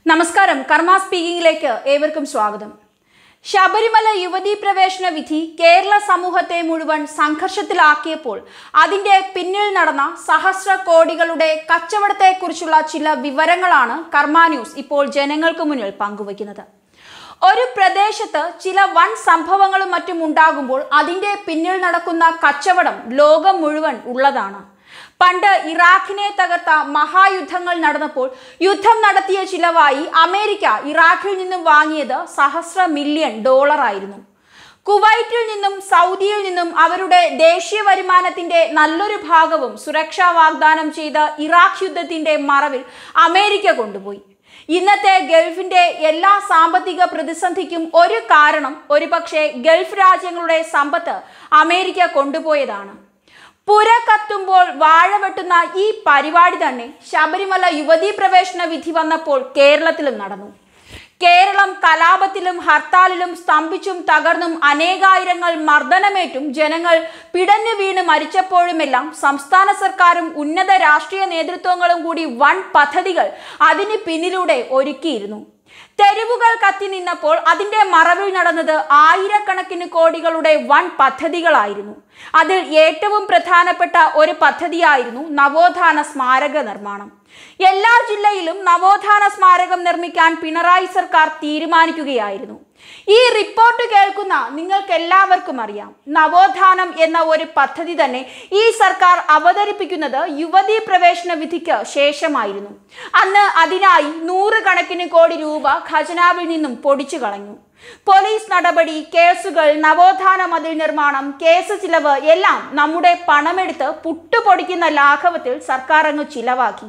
നമസ്കാരം കർമ്മ സ്പീക്കിംഗിലേക്ക് ഏവർക്കും സ്വാഗതം ശബരിമല യുവതീ പ്രവേശന വിധി കേരള സമൂഹത്തെ മുഴുവൻ സംഘർഷത്തിലാക്കിയപ്പോൾ അതിന്റെ പിന്നിൽ നടന്ന സഹസ്ര കോടികളുടെ കച്ചവടത്തെക്കുറിച്ചുള്ള ചില വിവരങ്ങളാണ് കർമ്മ ന്യൂസ് ഇപ്പോൾ ജനങ്ങൾക്ക് മുന്നിൽ പങ്കുവയ്ക്കുന്നത് ഒരു പ്രദേശത്ത് ചില വൻ സംഭവങ്ങളും മറ്റും ഉണ്ടാകുമ്പോൾ അതിന്റെ പിന്നിൽ നടക്കുന്ന കച്ചവടം ലോകം മുഴുവൻ ഉള്ളതാണ് പണ്ട് ഇറാഖിനെ തകർത്ത മഹായുദ്ധങ്ങൾ നടന്നപ്പോൾ യുദ്ധം നടത്തിയ ചിലവായി അമേരിക്ക ഇറാഖിൽ നിന്നും വാങ്ങിയത് സഹസ്ര മില്യൺ ഡോളർ ആയിരുന്നു കുവൈറ്റിൽ നിന്നും സൗദിയിൽ നിന്നും അവരുടെ ദേശീയ വരുമാനത്തിന്റെ നല്ലൊരു ഭാഗവും സുരക്ഷാ വാഗ്ദാനം ചെയ്ത ഇറാഖ് യുദ്ധത്തിന്റെ മറവിൽ അമേരിക്ക കൊണ്ടുപോയി ഇന്നത്തെ ഗൾഫിന്റെ എല്ലാ സാമ്പത്തിക പ്രതിസന്ധിക്കും ഒരു കാരണം ഒരുപക്ഷെ ഗൾഫ് രാജ്യങ്ങളുടെ സമ്പത്ത് അമേരിക്ക കൊണ്ടുപോയതാണ് പുര കത്തുമ്പോൾ വാഴ വെട്ടുന്ന ഈ പരിപാടി തന്നെ ശബരിമല യുവതീ പ്രവേശന വിധി വന്നപ്പോൾ കേരളത്തിലും നടന്നു കേരളം കലാപത്തിലും ഹർത്താലിലും സ്തംഭിച്ചും തകർന്നും അനേകായിരങ്ങൾ മർദ്ദനമേറ്റും ജനങ്ങൾ പിടഞ്ഞു വീണ് മരിച്ചപ്പോഴുമെല്ലാം സംസ്ഥാന സർക്കാരും ഉന്നത രാഷ്ട്രീയ നേതൃത്വങ്ങളും കൂടി വൻ പദ്ധതികൾ അതിന് പിന്നിലൂടെ ഒരുക്കിയിരുന്നു തെരുവുകൾ കത്തി നിന്നപ്പോൾ അതിന്റെ മറവിൽ നടന്നത് ആയിരക്കണക്കിന് കോടികളുടെ വൻ പദ്ധതികളായിരുന്നു അതിൽ ഏറ്റവും പ്രധാനപ്പെട്ട ഒരു പദ്ധതിയായിരുന്നു നവോത്ഥാന സ്മാരക നിർമ്മാണം എല്ലാ ജില്ലയിലും നവോത്ഥാന സ്മാരകം നിർമ്മിക്കാൻ പിണറായി സർക്കാർ തീരുമാനിക്കുകയായിരുന്നു ഈ റിപ്പോർട്ട് കേൾക്കുന്ന നിങ്ങൾക്ക് എല്ലാവർക്കും അറിയാം നവോത്ഥാനം എന്ന ഒരു പദ്ധതി തന്നെ ഈ സർക്കാർ അവതരിപ്പിക്കുന്നത് യുവതീ പ്രവേശന വിധിക്ക് ശേഷമായിരുന്നു അന്ന് അതിനായി നൂറുകണക്കിന് കോടി രൂപ ഖജനാവിൽ നിന്നും പൊടിച്ചു കളഞ്ഞു പോലീസ് നടപടി കേസുകൾ നവോത്ഥാന മതിൽ നിർമ്മാണം കേസ് ചിലവ് എല്ലാം നമ്മുടെ പണമെടുത്ത് പുട്ടുപൊടിക്കുന്ന ലാഘവത്തിൽ സർക്കാർ അങ്ങ് ചിലവാക്കി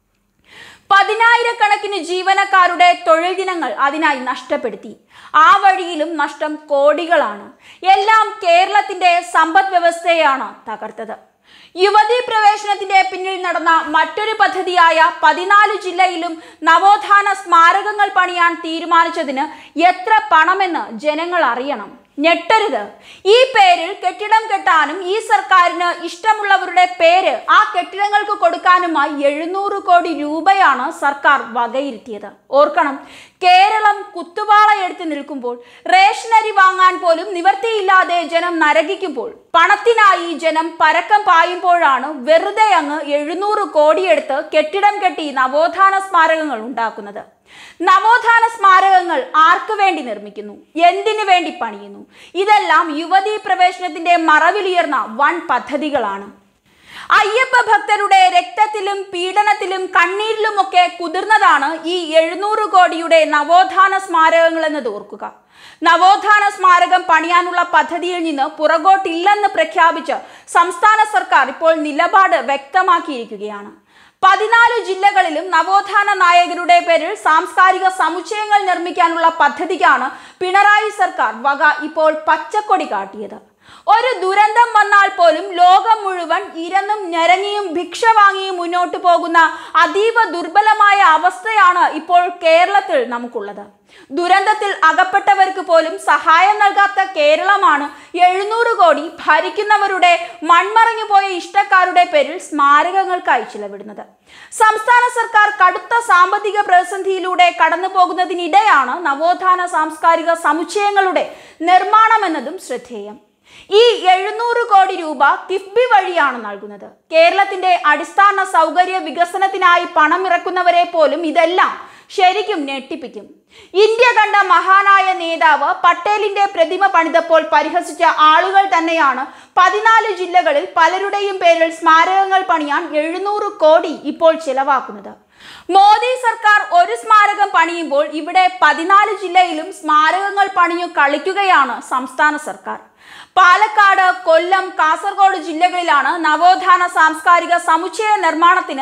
പതിനായിരക്കണക്കിന് ജീവനക്കാരുടെ തൊഴിൽ ദിനങ്ങൾ അതിനായി നഷ്ടപ്പെടുത്തി ആ വഴിയിലും നഷ്ടം കോടികളാണ് എല്ലാം കേരളത്തിന്റെ സമ്പദ് വ്യവസ്ഥയാണ് തകർത്തത് യുവതീ പ്രവേശനത്തിന്റെ പിന്നിൽ നടന്ന മറ്റൊരു പദ്ധതിയായ പതിനാല് ജില്ലയിലും നവോത്ഥാന സ്മാരകങ്ങൾ പണിയാൻ തീരുമാനിച്ചതിന് എത്ര പണമെന്ന് ജനങ്ങൾ അറിയണം ഞെട്ടരുത് ഈ പേരിൽ കെട്ടിടം കെട്ടാനും ഈ സർക്കാരിന് ഇഷ്ടമുള്ളവരുടെ പേര് ആ കെട്ടിടങ്ങൾക്ക് കൊടുക്കാനുമായി എഴുന്നൂറ് കോടി രൂപയാണ് സർക്കാർ വകയിരുത്തിയത് ഓർക്കണം കേരളം കുത്തുവാളയെടുത്ത് നിൽക്കുമ്പോൾ റേഷനരി വാങ്ങാൻ പോലും നിവർത്തിയില്ലാതെ ജനം നരകിക്കുമ്പോൾ പണത്തിനായി ജനം പരക്കം പായുമ്പോഴാണ് വെറുതെ അങ്ങ് എഴുന്നൂറ് കോടിയെടുത്ത് കെട്ടിടം കെട്ടി നവോത്ഥാന സ്മാരകങ്ങൾ ഉണ്ടാക്കുന്നത് നവോത്ഥാന സ്മാരകങ്ങൾ ആർക്കു വേണ്ടി നിർമ്മിക്കുന്നു എന്തിനു വേണ്ടി പണിയുന്നു ഇതെല്ലാം യുവതീ പ്രവേശനത്തിന്റെ മറവിലുയർന്ന വൻ പദ്ധതികളാണ് അയ്യപ്പ ഭക്തരുടെ രക്തത്തിലും പീഡനത്തിലും കണ്ണീരിലുമൊക്കെ കുതിർന്നതാണ് ഈ എഴുന്നൂറ് കോടിയുടെ നവോത്ഥാന സ്മാരകങ്ങൾ എന്നത് ഓർക്കുക നവോത്ഥാന സ്മാരകം പണിയാനുള്ള പദ്ധതിയിൽ നിന്ന് പുറകോട്ടില്ലെന്ന് പ്രഖ്യാപിച്ച് സംസ്ഥാന സർക്കാർ ഇപ്പോൾ നിലപാട് വ്യക്തമാക്കിയിരിക്കുകയാണ് പതിനാല് ജില്ലകളിലും നവോത്ഥാന നായകരുടെ പേരിൽ സാംസ്കാരിക സമുച്ചയങ്ങൾ നിർമ്മിക്കാനുള്ള പദ്ധതിക്കാണ് പിണറായി സർക്കാർ വക ഇപ്പോൾ പച്ചക്കൊടി കാട്ടിയത് ഒരു ദുരന്തം വന്നാൽ പോലും ലോകം മുഴുവൻ ഇരന്നും ഞരങ്ങിയും ഭിക്ഷ വാങ്ങിയും മുന്നോട്ട് പോകുന്ന അതീവ ദുർബലമായ അവസ്ഥയാണ് ഇപ്പോൾ കേരളത്തിൽ നമുക്കുള്ളത് ദുരന്തത്തിൽ അകപ്പെട്ടവർക്ക് പോലും സഹായം നൽകാത്ത കേരളമാണ് എഴുന്നൂറ് കോടി ഭരിക്കുന്നവരുടെ മൺമറഞ്ഞു പോയ ഇഷ്ടക്കാരുടെ പേരിൽ സ്മാരകങ്ങൾക്കായി ചിലവിടുന്നത് സംസ്ഥാന സർക്കാർ കടുത്ത സാമ്പത്തിക പ്രതിസന്ധിയിലൂടെ കടന്നു പോകുന്നതിനിടെയാണ് നവോത്ഥാന സാംസ്കാരിക സമുച്ചയങ്ങളുടെ നിർമ്മാണം എന്നതും ശ്രദ്ധേയം ഈ എഴുന്നൂറ് കോടി രൂപ കിഫ്ബി വഴിയാണ് നൽകുന്നത് കേരളത്തിന്റെ അടിസ്ഥാന സൗകര്യ വികസനത്തിനായി പണം ഇറക്കുന്നവരെ പോലും ഇതെല്ലാം ശരിക്കും ഞെട്ടിപ്പിക്കും ഇന്ത്യ കണ്ട മഹാനായ നേതാവ് പട്ടേലിന്റെ പ്രതിമ പണിതപ്പോൾ പരിഹസിച്ച ആളുകൾ തന്നെയാണ് പതിനാല് ജില്ലകളിൽ പലരുടെയും പേരിൽ സ്മാരകങ്ങൾ പണിയാൻ എഴുന്നൂറ് കോടി ഇപ്പോൾ ചിലവാക്കുന്നത് മോദി സർക്കാർ ഒരു സ്മാരകം പണിയുമ്പോൾ ഇവിടെ പതിനാല് ജില്ലയിലും സ്മാരകങ്ങൾ പണിഞ്ഞു കളിക്കുകയാണ് സംസ്ഥാന സർക്കാർ പാലക്കാട് കൊല്ലം കാസർഗോഡ് ജില്ലകളിലാണ് നവോത്ഥാന സാംസ്കാരിക സമുച്ചയ നിർമ്മാണത്തിന്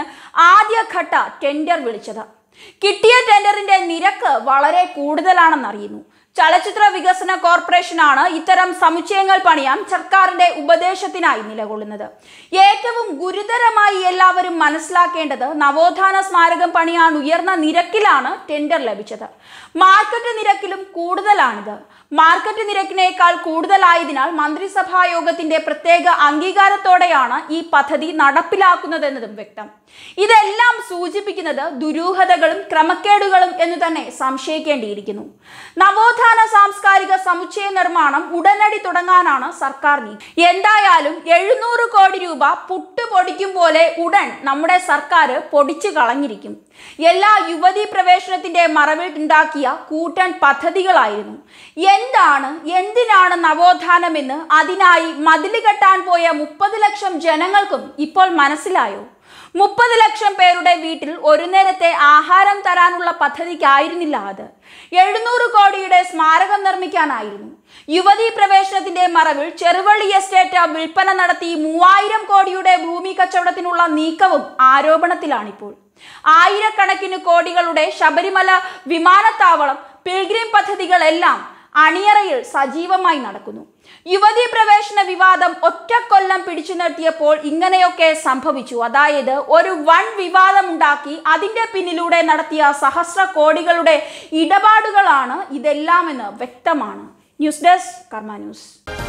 ആദ്യഘട്ട ടെൻഡർ വിളിച്ചത് കിട്ടിയ ടെൻഡറിന്റെ നിരക്ക് വളരെ കൂടുതലാണെന്നറിയുന്നു ചലച്ചിത്ര വികസന കോർപ്പറേഷനാണ് ഇത്തരം സമുച്ചയങ്ങൾ പണിയാൻ സർക്കാരിന്റെ ഉപദേശത്തിനായി നിലകൊള്ളുന്നത് ഏറ്റവും ഗുരുതരമായി എല്ലാവരും മനസ്സിലാക്കേണ്ടത് നവോത്ഥാന സ്മാരകം പണിയാൻ ഉയർന്ന നിരക്കിലാണ് ടെൻഡർ ലഭിച്ചത് മാർക്കറ്റ് നിരക്കിലും കൂടുതലാണിത് മാർക്കറ്റ് നിരക്കിനേക്കാൾ കൂടുതലായതിനാൽ മന്ത്രിസഭാ യോഗത്തിന്റെ പ്രത്യേക അംഗീകാരത്തോടെയാണ് ഈ പദ്ധതി നടപ്പിലാക്കുന്നതെന്നതും വ്യക്തം ഇതെല്ലാം സൂചിപ്പിക്കുന്നത് ദുരൂഹതകളും ക്രമക്കേടുകളും എന്ന് തന്നെ സംശയിക്കേണ്ടിയിരിക്കുന്നു നവോത്ഥാന സാംസ്കാരിക സമുച്ചയ നിർമ്മാണം ഉടനടി തുടങ്ങാനാണ് സർക്കാർ നീക്കം എന്തായാലും എഴുന്നൂറ് കോടി രൂപ പുട്ടുപൊടിക്കും പോലെ ഉടൻ നമ്മുടെ സർക്കാർ പൊടിച്ചു കളഞ്ഞിരിക്കും എല്ലാ യുവതീ പ്രവേശനത്തിന്റെ മറവിൽ ഉണ്ടാക്കിയ കൂട്ടൻ പദ്ധതികളായിരുന്നു എന്താണ് എന്തിനാണ് നവോത്ഥാനമെന്ന് അതിനായി മതില് കെട്ടാൻ പോയ മുപ്പത് ലക്ഷം ജനങ്ങൾക്കും ഇപ്പോൾ മനസ്സിലായോ മുപ്പത് ലക്ഷം പേരുടെ വീട്ടിൽ ഒരു നേരത്തെ ആഹാരം തരാനുള്ള പദ്ധതിക്കായിരുന്നില്ല അത് എഴുന്നൂറ് കോടിയുടെ സ്മാരകം നിർമ്മിക്കാനായിരുന്നു യുവതീ പ്രവേശനത്തിന്റെ മറവിൽ ചെറുവള്ളി എസ്റ്റേറ്റ് വിൽപ്പന നടത്തി മൂവായിരം കോടിയുടെ ഭൂമി കച്ചവടത്തിനുള്ള നീക്കവും ആരോപണത്തിലാണിപ്പോൾ ആയിരക്കണക്കിന് കോടികളുടെ ശബരിമല വിമാനത്താവളം പിൽഗ്രിം പദ്ധതികളെല്ലാം അണിയറയിൽ സജീവമായി നടക്കുന്നു യുവതീ പ്രവേശന വിവാദം ഒറ്റക്കൊല്ലം പിടിച്ചു നിർത്തിയപ്പോൾ ഇങ്ങനെയൊക്കെ സംഭവിച്ചു അതായത് ഒരു വൻ വിവാദമുണ്ടാക്കി അതിന്റെ പിന്നിലൂടെ നടത്തിയ സഹസ്ര കോടികളുടെ ഇടപാടുകളാണ് ഇതെല്ലാമെന്ന് വ്യക്തമാണ് ന്യൂസ് ഡെസ്ക് കർമ്മ ന്യൂസ്